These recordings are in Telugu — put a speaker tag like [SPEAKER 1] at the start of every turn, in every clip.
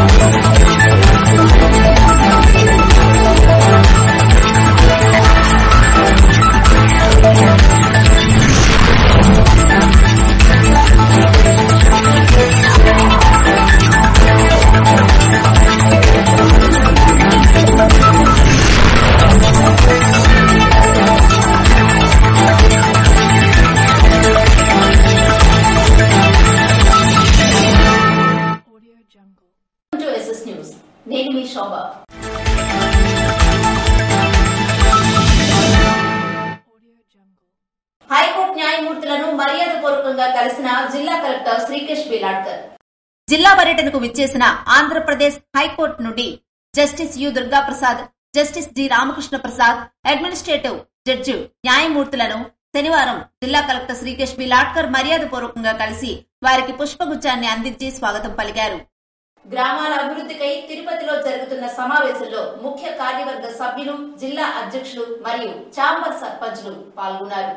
[SPEAKER 1] టు ఎస్ఎస్ న్యూస్ నేను మీ శోభ హైకోర్టు న్యాయమూర్తులను మర్యాదపూర్వకంగా కలిసిన జిల్లా కలెక్టర్ శ్రీకేష్ బిలాడ్కర్ జిల్లా పర్యటనకు విచ్చేసిన ఆంధ్రప్రదేశ్ హైకోర్టు నుండి justice U Durga Prasad justice D Ramakrishna Prasad administrative judge న్యాయమూర్తులను శనివారం జిల్లా కలెక్టర్ శ్రీకేష్ బిలాడ్కర్ మర్యాదపూర్వకంగా కలిసి వారికి పుష్పగుచ్చాన్ని అందించి స్వాగతం పలికారు గ్రామాల అభివృద్ధికై తిరుపతిలో జరుగుతున్న సమావేశంలో ముఖ్య కార్యవర్గ సభ్యులు జిల్లా అధ్యక్షులు మరియు చాంబర్ సర్పంచులు పాల్గొన్నారు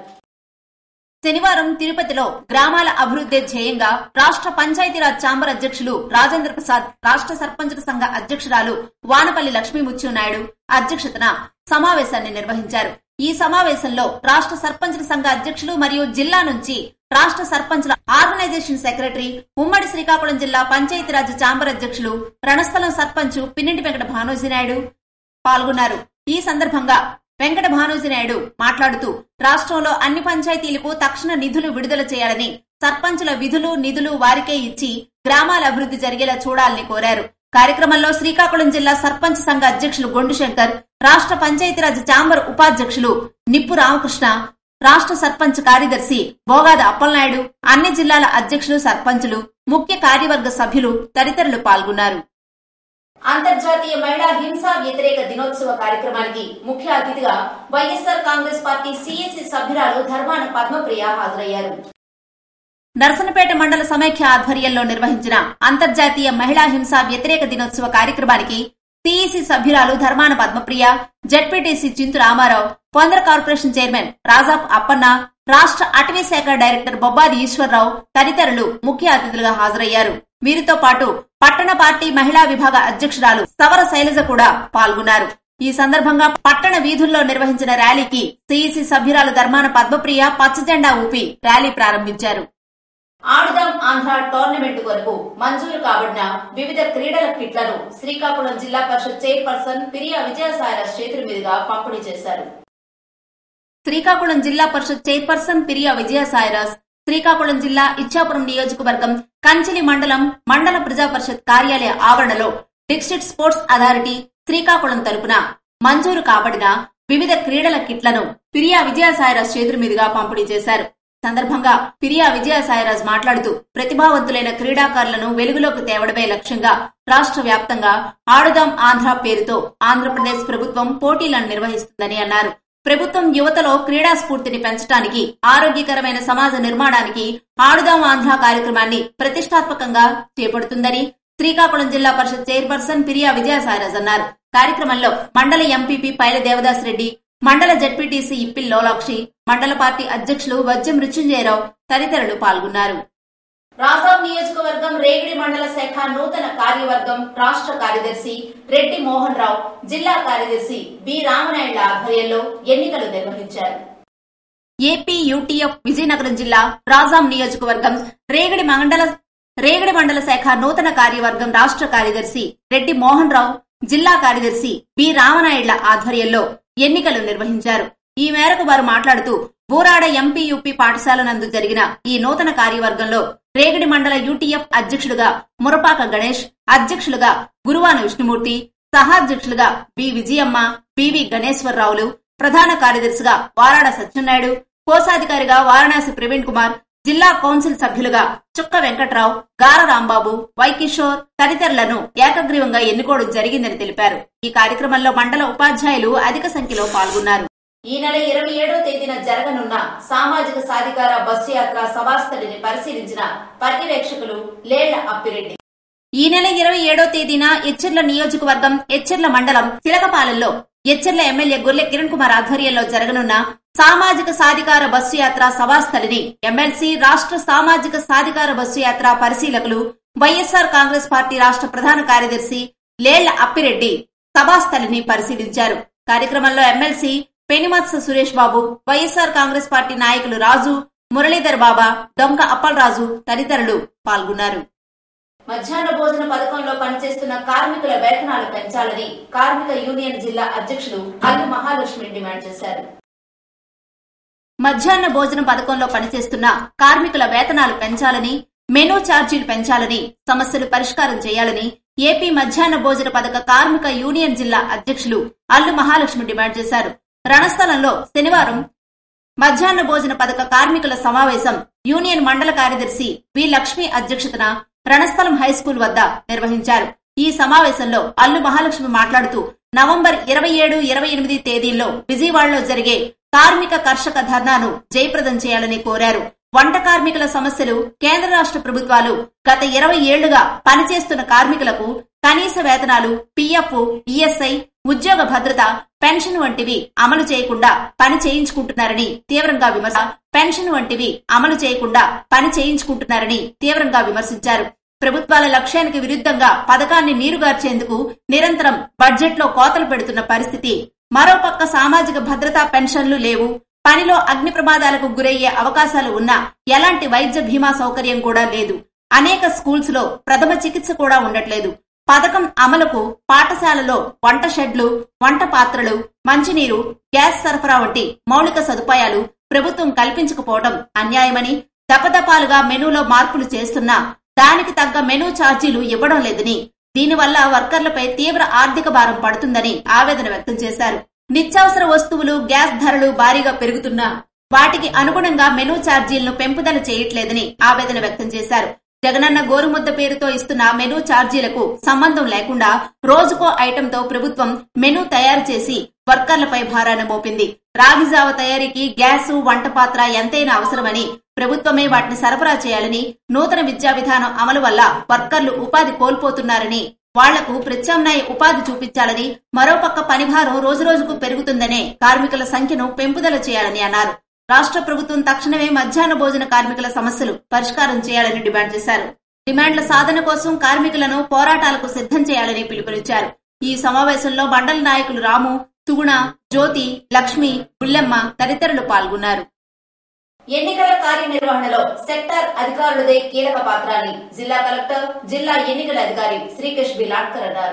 [SPEAKER 1] శనివారం తిరుపతిలో గ్రామాల అభివృద్ధి ధ్యేయంగా రాష్ట్ర పంచాయతీరాజ్ ఛాంబర్ అధ్యక్షులు రాజేంద్ర ప్రసాద్ రాష్ట్ర సర్పంచుల సంఘ అధ్యక్షురాలు వానపల్లి లక్ష్మీ ముత్యునాయుడు అధ్యక్షతన సమావేశాన్ని నిర్వహించారు ఈ సమావేశంలో రాష్ట్ర సర్పంచుల సంఘ అధ్యక్షులు మరియు జిల్లా నుంచి రాష్ట్ర సర్పంచుల ఆర్గనైజేషన్ సెక్రటరీ ఉమ్మడి శ్రీకాకుళం జిల్లా పంచాయతీరాజ్ ఛాంబర్ అధ్యక్షులు రణస్థలం సర్పంచ్ పిన్నింటి వెంకట భానోజీనాయుడు పాల్గొన్నారు ఈ సందర్భంగా వెంకట భానోజీనాయుడు మాట్లాడుతూ రాష్ట్రంలో అన్ని పంచాయతీలకు తక్షణ నిధులు విడుదల చేయాలని సర్పంచుల విధులు నిధులు వారికే ఇచ్చి గ్రామాల అభివృద్ధి జరిగేలా చూడాలని కోరారు కార్యక్రమంలో శ్రీకాకుళం జిల్లా సర్పంచ్ సంఘ అధ్యక్షులు గొండు శంకర్ రాష్ట్ర పంచాయతీరాజ్ ఛాంబర్ ఉపాధ్యక్షులు నిప్పు రామకృష్ణ రాష్ట్ర సర్పంచ్ కార్యదర్శి బోగాద అప్పలనాయుడు అన్ని జిల్లాల అధ్యక్షులు సర్పంచులు ముఖ్య కార్యవర్గ సభ్యులు తదితరులు పాల్గొన్నారు అంతర్జాతీయ మహిళా హింసా వ్యతిరేక దినోత్సవ కార్యక్రమానికి ముఖ్య అతిథిగా వైఎస్ఆర్ కాంగ్రెస్ పార్టీ సిఎస్సి సభ్యురాలు ధర్మాన పద్మప్రియ హాజరయ్యారు నర్సనపేట మండల సమైక్య ఆధ్వర్యంలో నిర్వహించిన అంతర్జాతీయ మహిళా హింసా వ్యతిరేక దినోత్సవ కార్యక్రమానికి సిఈసి సభ్యురాలు Dharmana Padmapriya ZPTC Chintu Ramarao Pondara corporation chairman రాజాప్ అప్పన్న రాష్ట్ర అటవీ శాఖ డైరెక్టర్ బొబ్బాది ఈశ్వరరావు తదితరులు ముఖ్య అతిథులుగా హాజరయ్యారు వీరితో పాటు పట్టణ పార్టీ మహిళా విభాగ అధ్యక్షురాలు సవర శైలజ కూడా పాల్గొన్నారు ఈ సందర్భంగా పట్టణ వీధుల్లో నిర్వహించిన ర్యాలీకి సిఈసి సభ్యురాలు ధర్మాన పద్మప్రియ పచ్చజెండా ఊపి ర్యాలీ ప్రారంభించారు ఆడుదాం ఆంధ్ర టోర్నమెంట్ కొరకు మంజూరు కాబడిన వివిధ క్రీడల కిట్లను శ్రీకాకుళం జిల్లా పరిషత్ చైర్పర్సన్ పిరియా విజయసాయిరాజ్ చేతుల మీదుగా పంపిణీ చేశారు శ్రీకాకుళం జిల్లా పరిషత్ చైర్పర్సన్ పిరియా విజయసాయిరాజ్ శ్రీకాకుళం జిల్లా ఇచ్చాపురం నియోజకవర్గం కంచిలి మండలం మండల ప్రజా పరిషత్ కార్యాలయ ఆవరణలో డిస్ట్రిక్ట్ స్పోర్ట్స్ అథారిటీ శ్రీకాకుళం తరపున మంజూరు కాబడిన వివిధ క్రీడల కిట్లను పిరియా విజయసాయిరాజ్ చేతుల మీదుగా పంపిణీ చేశారు సందర్భంగా పిరియా విజయసాయిరాజ్ మాట్లాడుతూ ప్రతిభావంతులైన క్రీడాకారులను వెలుగులోకి తేవడమే లక్ష్యంగా రాష్ట్ర వ్యాప్తంగా ఆడుదాం ఆంధ్ర పేరుతో ఆంధ్రప్రదేశ్ ప్రభుత్వం పోటీలను నిర్వహిస్తుందని అన్నారు ప్రభుత్వం యువతలో క్రీడా స్ఫూర్తిని పెంచడానికి ఆరోగ్యకరమైన సమాజ నిర్మాణానికి ఆడుదాం ఆంధ్ర కార్యక్రమాన్ని ప్రతిష్టాత్మకంగా చేపడుతుందని శ్రీకాకుళం జిల్లా పరిషత్ చైర్పర్సన్ పిరియా విజయసాయిరాజ్ అన్నారు కార్యక్రమంలో మండల ఎంపీపీ పైల దేవదాస్ రెడ్డి మండల జడ్పీటీసీ ఇప్పిల్ లోలాక్షి మండల పార్టీ అధ్యక్షులు వజ్జం మృత్యుంజయరావు తదితరులు పాల్గొన్నారు రాజాం నియోజకవర్గం రేగిడి మండల శాఖ నూతన కార్యవర్గం రాష్ట్ర కార్యదర్శి రెడ్డి మోహన్ రావు జిల్లా కార్యదర్శి బి రామనాయుడుల ఆధ్వర్యంలో ఎన్నికలు నిర్వహించారు ఏపీ యూటీఎఫ్ విజయనగరం జిల్లా రాజాం నియోజకవర్గం రేగడి మండల రేగడి మండల శాఖ నూతన కార్యవర్గం రాష్ట్ర కార్యదర్శి రెడ్డి మోహన్ రావు జిల్లా కార్యదర్శి బి రామనాయుడుల ఆధ్వర్యంలో ఎన్నికలు నిర్వహించారు ఈ మేరకు వారు మాట్లాడుతూ బూరాడ ఎంపీ యూపీ పాఠశాల నందు జరిగిన ఈ నూతన కార్యవర్గంలో రేగడి మండల యూటీఎఫ్ అధ్యక్షులుగా మురపాక గణేష్ అధ్యక్షులుగా గురువాన విష్ణుమూర్తి సహాధ్యక్షులుగా బి విజయమ్మ బివి గణేశ్వరరావులు ప్రధాన కార్యదర్శిగా వారాడ సత్యనాయుడు కోశాధికారిగా వారణాసి ప్రవీణ్ కుమార్ జిల్లా కౌన్సిల్ సభ్యులుగా చుక్క వెంకట్రావు గార రాంబాబు వై కిషోర్ తదితరులను ఏకగ్రీవంగా ఎన్నుకోవడం జరిగిందని తెలిపారు ఈ కార్యక్రమంలో మండల ఉపాధ్యాయులు అధిక సంఖ్యలో పాల్గొన్నారు ఈ నెల ఇరవై ఏడో తేదీన జరగనున్న సామాజిక సాధికార బస్సు యాత్ర సభాస్థలిని పరిశీలించిన పర్యవేక్షకులు లేళ్ల అప్పిరెడ్డి ఈ నెల ఇరవై ఏడో తేదీన ఎచ్చెర్ల నియోజకవర్గం ఎచ్చెర్ల మండలం చిలకపాలెంలో ఎచ్చెర్ల ఎమ్మెల్యే గొల్లె కిరణ్ కుమార్ ఆధ్వర్యంలో జరగనున్న సామాజిక సాధికార బస్సు యాత్ర సభాస్థలిని ఎమ్మెల్సీ రాష్ట్ర సామాజిక సాధికార బస్సు యాత్ర పరిశీలకులు వైఎస్ఆర్ కాంగ్రెస్ పార్టీ రాష్ట్ర ప్రధాన కార్యదర్శి లేళ్ల అప్పిరెడ్డి సభాస్థలిని పరిశీలించారు కార్యక్రమంలో MLC Penumatsa Suresh Babu YSR Congress party నాయకులు రాజు మురళీధర్ బాబా డొంక అప్పలరాజు తదితరులు పాల్గొన్నారు మధ్యాహ్న భోజన పథకంలో పనిచేస్తున్న కార్మికుల వేతనాలు పెంచాలని కార్మిక యూనియన్ జిల్లా అధ్యక్షులు అల్లు మహాలక్ష్మి డిమాండ్ చేశారు మధ్యాహ్న భోజన పథకంలో పనిచేస్తున్న కార్మికుల వేతనాలు పెంచాలని మెనూ ఛార్జీలు పెంచాలని సమస్యలు పరిష్కారం చేయాలని ఏపీ మధ్యాహ్న భోజన పథక కార్మిక యూనియన్ జిల్లా అధ్యక్షులు అల్లు మహాలక్ష్మి డిమాండ్ చేశారు రణస్థలంలో శనివారం మధ్యాహ్న భోజన పథక కార్మికుల సమావేశం యూనియన్ మండల కార్యదర్శి వి లక్ష్మి అధ్యక్షతన రణస్థలం హైస్కూల్ వద్ద నిర్వహించారు ఈ సమావేశంలో అల్లు మహాలక్ష్మి మాట్లాడుతూ నవంబర్ ఇరవై ఏడు ఇరవై ఎనిమిది తేదీల్లో విజయవాడలో జరిగే కార్మిక కర్షక ధర్నాను జయప్రదం చేయాలని కోరారు వంట కార్మికుల సమస్యలు కేంద్ర రాష్ట్ర ప్రభుత్వాలు గత ఇరవై ఏళ్లుగా పనిచేస్తున్న కార్మికులకు కనీస వేతనాలు పిఎఫ్ ఈఎస్ఐ ఉద్యోగ భద్రత పెన్షన్ వంటివి అమలు చేయకుండా పని చేయించుకుంటున్నారని తీవ్రంగా విమర్శ పెన్షన్ వంటివి అమలు చేయకుండా పని చేయించుకుంటున్నారని తీవ్రంగా విమర్శించారు ప్రభుత్వాల లక్ష్యానికి విరుద్ధంగా పథకాన్ని నీరుగార్చేందుకు నిరంతరం బడ్జెట్లో కోతలు పెడుతున్న పరిస్థితి మరోపక్క సామాజిక భద్రతా పెన్షన్లు లేవు పనిలో అగ్ని ప్రమాదాలకు గురయ్యే అవకాశాలు ఉన్నా ఎలాంటి వైద్య బీమా సౌకర్యం కూడా లేదు అనేక స్కూల్స్ లో ప్రథమ చికిత్స కూడా ఉండట్లేదు పథకం అమలుకు పాఠశాలలో వంట షెడ్లు వంట పాత్రలు మంచినీరు గ్యాస్ సరఫరా వంటి మౌలిక సదుపాయాలు ప్రభుత్వం కల్పించకపోవడం అన్యాయమని దపదపాలుగా మెనూలో మార్పులు చేస్తున్నా దానికి తగ్గ మెనూ ఛార్జీలు ఇవ్వడం లేదని దీనివల్ల వర్కర్లపై తీవ్ర ఆర్థిక భారం పడుతుందని ఆవేదన వ్యక్తం చేశారు నిత్యావసర వస్తువులు గ్యాస్ ధరలు భారీగా పెరుగుతున్నా వాటికి అనుగుణంగా మెనూ ఛార్జీలను పెంపుదల చేయట్లేదని ఆవేదన వ్యక్తం చేశారు జగనన్న గోరుముద్ద పేరుతో ఇస్తున్న మెనూ ఛార్జీలకు సంబంధం లేకుండా రోజుకో ఐటెంతో ప్రభుత్వం మెనూ తయారు చేసి వర్కర్లపై భారాన్ని మోపింది రాగిజావ తయారీకి గ్యాసు వంట పాత్ర ఎంతైనా అవసరమని ప్రభుత్వమే వాటిని సరఫరా చేయాలని నూతన విద్యా విధానం అమలు వల్ల వర్కర్లు ఉపాధి కోల్పోతున్నారని వాళ్లకు ప్రత్యామ్నాయ ఉపాధి చూపించాలని మరోపక్క పనిభారం రోజురోజుకు పెరుగుతుందనే కార్మికుల సంఖ్యను పెంపుదల చేయాలని అన్నారు రాష్ట్ర ప్రభుత్వం తక్షణమే మధ్యాహ్న భోజన కార్మికుల సమస్యలు పరిష్కారం చేయాలని డిమాండ్ చేశారు డిమాండ్ల సాధన కోసం కార్మికులను పోరాటాలకు సిద్ధం చేయాలని పిలుపునిచ్చారు ఈ సమావేశంలో మండల నాయకులు రాము తుగుణ జ్యోతి లక్ష్మి బుల్లెమ్మ తదితరులు పాల్గొన్నారు ఎన్నికల కార్యనిర్వహణలో సెక్టార్ అధికారులదే కీలక పాత్ర అని జిల్లా కలెక్టర్ జిల్లా ఎన్నికల అధికారి శ్రీకేష్ బి లాడ్కర్ అన్నారు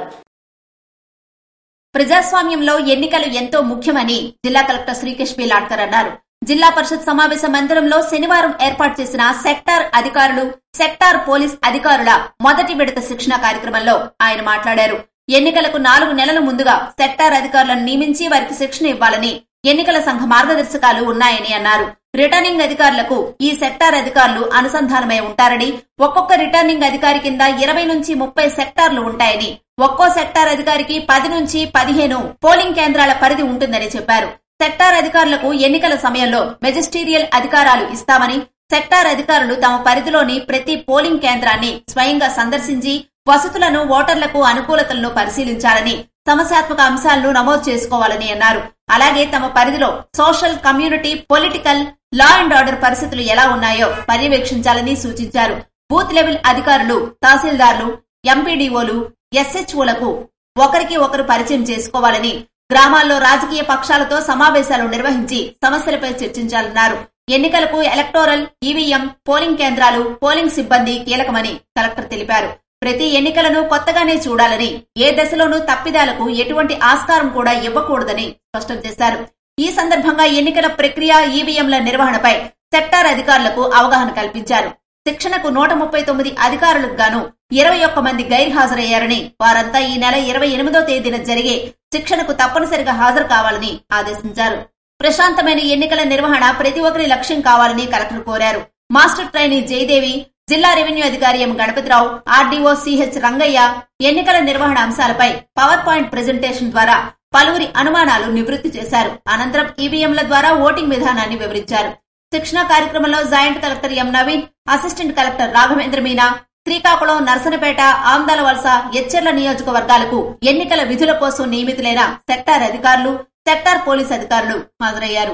[SPEAKER 1] ప్రజాస్వామ్యంలో ఎన్నికలు ఎంతో ముఖ్యమని జిల్లా కలెక్టర్ శ్రీకేష్ బి లాడ్కర్ అన్నారు జిల్లా పరిషత్ సమావేశ మందిరంలో శనివారం ఏర్పాటు చేసిన సెక్టార్ అధికారులు సెక్టార్ పోలీస్ అధికారుల మొదటి విడత శిక్షణ కార్యక్రమంలో ఆయన మాట్లాడారు ఎన్నికలకు నాలుగు నెలల ముందుగా సెక్టార్ అధికారులను నియమించి వారికి శిక్షణ ఇవ్వాలని ఎన్నికల సంఘ మార్గదర్శకాలు ఉన్నాయని అన్నారు రిటర్నింగ్ అధికారులకు ఈ సెక్టార్ అధికారులు అనుసంధానమై ఉంటారని ఒక్కొక్క రిటర్నింగ్ అధికారి కింద ఇరవై నుంచి ముప్పై సెక్టార్లు ఉంటాయని ఒక్కో సెక్టార్ అధికారికి పది నుంచి పదిహేను పోలింగ్ కేంద్రాల పరిధి ఉంటుందని చెప్పారు సెక్టార్ అధికారులకు ఎన్నికల సమయంలో మెజిస్టీరియల్ అధికారాలు ఇస్తామని సెక్టార్ అధికారులు తమ పరిధిలోని ప్రతి పోలింగ్ కేంద్రాన్ని స్వయంగా సందర్శించి వసతులను ఓటర్లకు అనుకూలతలను పరిశీలించాలని సమస్యాత్మక అంశాలను నమోదు చేసుకోవాలని అన్నారు అలాగే తమ పరిధిలో social community political law and order పరిస్థితులు ఎలా ఉన్నాయో పర్యవేక్షించాలని సూచించారు బూత్ లెవెల్ అధికారులు తహసీల్దార్లు ఎంపీడీఓలు ఎస్హెచ్ఓలకు ఒకరికి ఒకరు పరిచయం చేసుకోవాలని గ్రామాల్లో రాజకీయ పక్షాలతో సమావేశాలు నిర్వహించి సమస్యలపై చర్చించాలన్నారు ఎన్నికలకు ఎలక్టోరల్ ఈవీఎం పోలింగ్ కేంద్రాలు పోలింగ్ సిబ్బంది కీలకమని కలెక్టర్ తెలిపారు ప్రతి ఎన్నికలను కొత్తగానే చూడాలని ఏ దశలోనూ తప్పిదాలకు ఎటువంటి ఆస్కారం కూడా ఇవ్వకూడదని స్పష్టం చేశారు ఈ సందర్భంగా ఎన్నికల ప్రక్రియ ఈవీఎంల నిర్వహణపై సెక్టార్ అధికారులకు అవగాహన కల్పించారు శిక్షణకు నూట ముప్పై తొమ్మిది అధికారులకు గాను ఇరవై ఒక్క మంది గైర్హాజరయ్యారని వారంతా ఈ నెల ఇరవై ఎనిమిదో తేదీన జరిగే శిక్షణకు తప్పనిసరిగా హాజరు కావాలని ఆదేశించారు ప్రశాంతమైన ఎన్నికల నిర్వహణ ప్రతి ఒక్కరి లక్ష్యం కావాలని కలెక్టర్ కోరారు మాస్టర్ ట్రైనీ జయదేవి జిల్లా రెవెన్యూ అధికారి M Ganapathirao RDO CH Rangaiah ఎన్నికల నిర్వహణ అంశాలపై పవర్ పాయింట్ ప్రెజెంటేషన్ ద్వారా పలువురి అనుమానాలు నివృత్తి చేశారు అనంతరం ఈవీఎంల ద్వారా ఓటింగ్ విధానాన్ని వివరించారు శిక్షణ కార్యక్రమంలో joint collector M Naveen assistant collector Raghavendra Meena Srikakulam Narasannapeta Amadalavalasa Etcherla నియోజకవర్గాలకు ఎన్నికల విధుల కోసం నియమితులైన సెక్టార్ అధికారులు సెక్టార్ పోలీస్ అధికారులు హాజరయ్యారు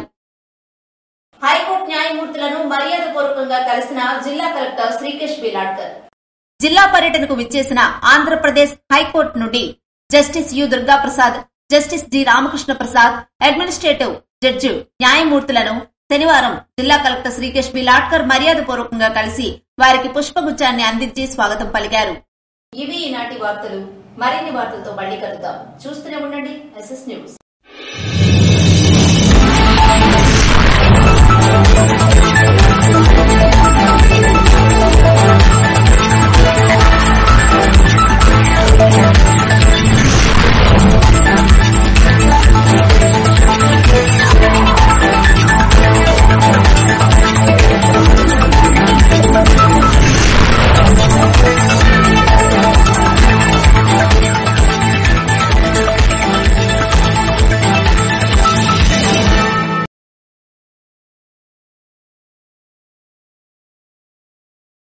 [SPEAKER 1] హైకోర్టు న్యాయమూర్తులను మర్యాదపూర్వకంగా కలిసిన జిల్లా కలెక్టర్ శ్రీకేష్ బిలాడ్కర్ జిల్లా పర్యటనకు విచ్చేసిన ఆంధ్రప్రదేశ్ హైకోర్టు నుండి justice U Durga Prasad justice G Ramakrishna Prasad administrative judge న్యాయమూర్తులను శనివారం జిల్లా కలెక్టర్ శ్రీకేష్ బి లాట్కర్ మర్యాద పూర్వకంగా కలిసి వారికి పుష్పగుచ్చాన్ని అందించి స్వాగతం పలికారు ఇవి ఈనాటి వార్తలు మరిన్ని వార్తలతో మళ్ళీ కలుద్దాం చూస్తూనే ఉండండి ఎస్ఎస్ న్యూస్